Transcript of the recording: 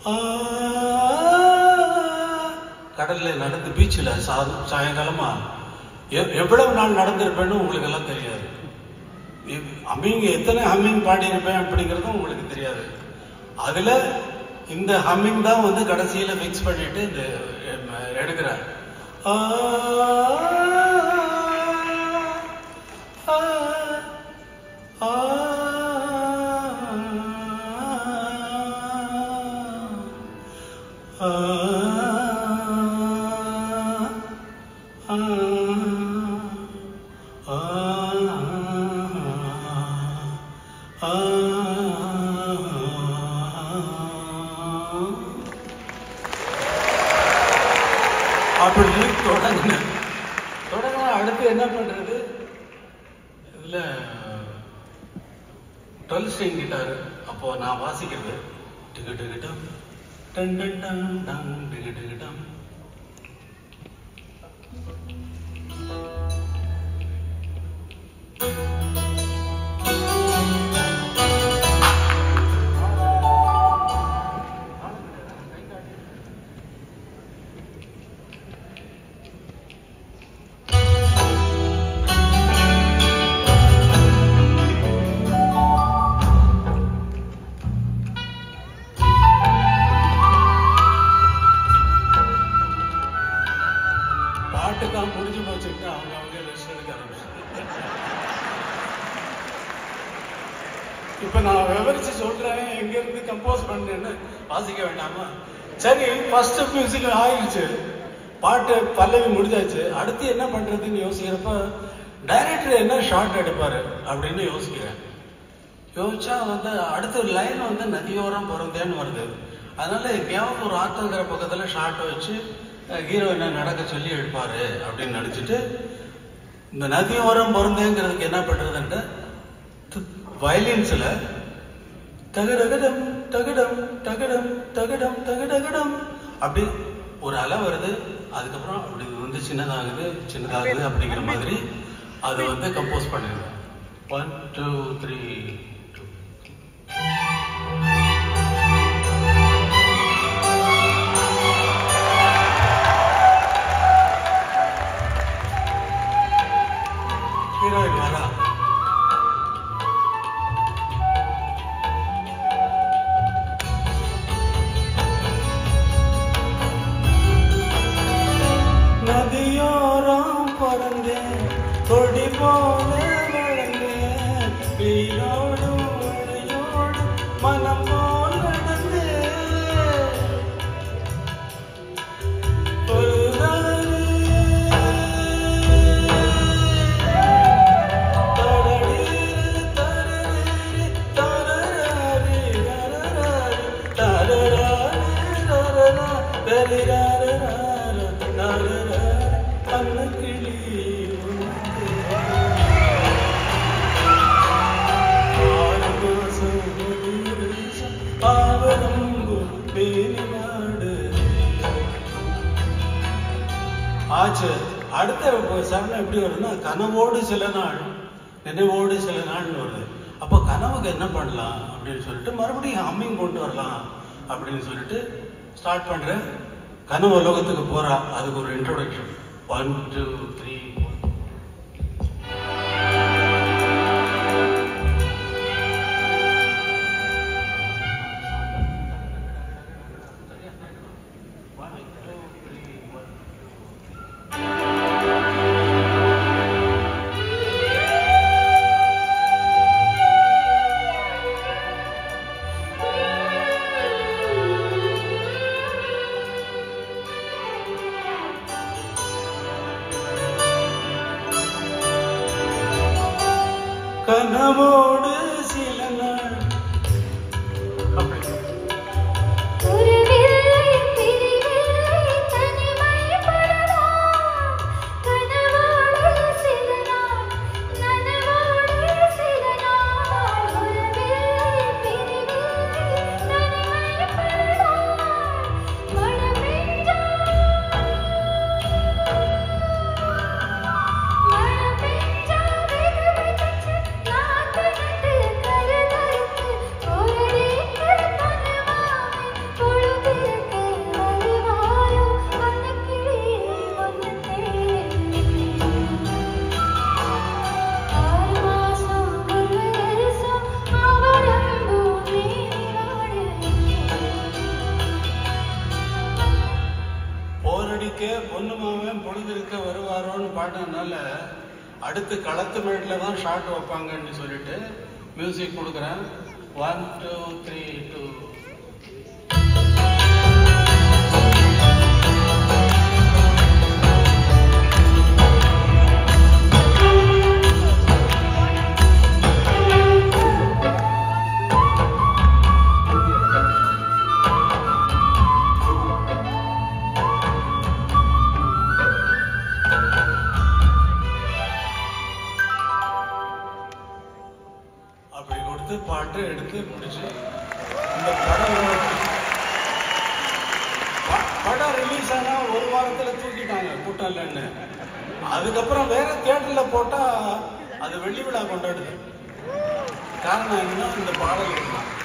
ஆ, கடல்ல நடந்து பீச்சில் சா சாயங்காலமா எ- எவ்வளவு நாள் நடந்திருப்பேன்னு உங்களுக்கு எல்லாம் தெரியாது ஹம்மிங் எத்தனை ஹம்மிங் பாடியிருப்பேன் அப்படிங்கிறதும் உங்களுக்கு தெரியாது அதுல இந்த ஹம்மிங் தான் வந்து கடைசியில ஃபிக்ஸ் பண்ணிட்டு இந்த எம், எடுக்கிறேன் ஆ, ஆ, ஆ, ஆ, ஆ, ஆ, ஆ, அப்படின்னு தொடங்கினேன் தொடங்கினா அடுத்து என்ன பண்றது இதுல டுவெல் ஸ்ட்ரிங் கிட்டார் அப்போ நான் வாசிக்கிறது டிகு டிகிட்டம் டன் டன் டன் டன் டிகு டிகிட்டம் பாட்டுக்காக முடிஞ்சு போச்சுட்டு அவங்க அவங்க ரெஸ்ட் எடுக்க ஆரம்பிச்சாங்க இப்ப நான் விவரிச்சு சொல்றேன் எங்க இருந்து கம்போஸ் பண்ணேன்னு வாசிக்க வேண்டாமா சரி ஃபர்ஸ்ட் மியூசிக் ஆயிடுச்சு பாட்டு பல்லவி முடிஞ்சாச்சு அடுத்து என்ன பண்றதுன்னு யோசிக்கிறப்ப டைரக்டர் என்ன ஷார்ட் எடுப்பாரு அப்படின்னு யோசிக்கிறேன் யோசிச்சா வந்து அடுத்த லைன் வந்து நதியோரம் பிறந்தேன்னு வருது அதனால எங்கேயாவது ஒரு ஆத்தங்கிற பக்கத்துல ஷார்ட் வச்சு ஹீரோ என்ன நடக்க சொல்லி எடுப்பாரு அப்படின்னு நினைச்சிட்டு இந்த நதியோரம் பிறந்தேங்கிறதுக்கு என்ன பண்றதுன்ட்டு வயலின்ஸ்ல தகடகடம் தகடம் தகடம் தகடம் தகடகடம் அப்படி ஒரு அலை வருது அதுக்கப்புறம் அப்படி வந்து சின்னதாகுது சின்னதாகுது அப்படிங்கிற மாதிரி அதை வந்து கம்போஸ் பண்ணிருந்தேன் ஒன் டூ த்ரீ ஹீரோயின் வரா நதியோரம் பிறந்தேன் கொடி போல வளர்ந்தேன் வெயிலோடு மழையோடு மனம் போல் நடந்தேன் ஒரு நாளே தரரீரு, தரரீரு, தரராரி, தரராரி, தரராரி, தரரா, தரிராரரார, தரரா, அன்னக்கிளி உனக்கு. ஆறு மாசம் ஒரு தேசம், ஆவரம்பு பேரிநாடு. ஆச்சு அடுத்த சரணம் எப்படி வருதுன்னா கனவோடு சில நாள் நினைவோடு சில நாள்னு வருது அப்போ கனவுக்கு என்ன பண்ணலாம் அப்படின்னு சொல்லிட்டு மறுபடியும் அம்மிங் கொண்டு வரலாம் அப்படின்னு சொல்லிட்டு ஸ்டார்ட் பண்றேன் கனவு உலகத்துக்கு போறா அதுக்கு ஒரு இன்ட்ரோடக்ஷன் ஒன் டூ த்ரீ ஆ பொழுதுக்கே பொண்ணு மாவன் பொழுதுக்க வருவாரோன்னு பாட்டனால அடுத்து களத்து மேட்டில் தான் ஷாட் வைப்பாங்கன்னு சொல்லிட்டு மியூசிக் கொடுக்குறேன் ஒன் டூ த்ரீ டூ அப்படி கொடுத்து பாட்டு எடுத்து முடிச்சு இந்த படம் ப- படம் ரிலீஸ் ஆனா ஒரு வாரத்துல தூக்கிட்டாங்க கூட்டம் இல்லைன்னு அதுக்கப்புறம் வேற தியேட்டர்ல போட்டா அது வெள்ளி விழா கொண்டாடுது காரணம் என்னன்னா இந்த பாடல் தான்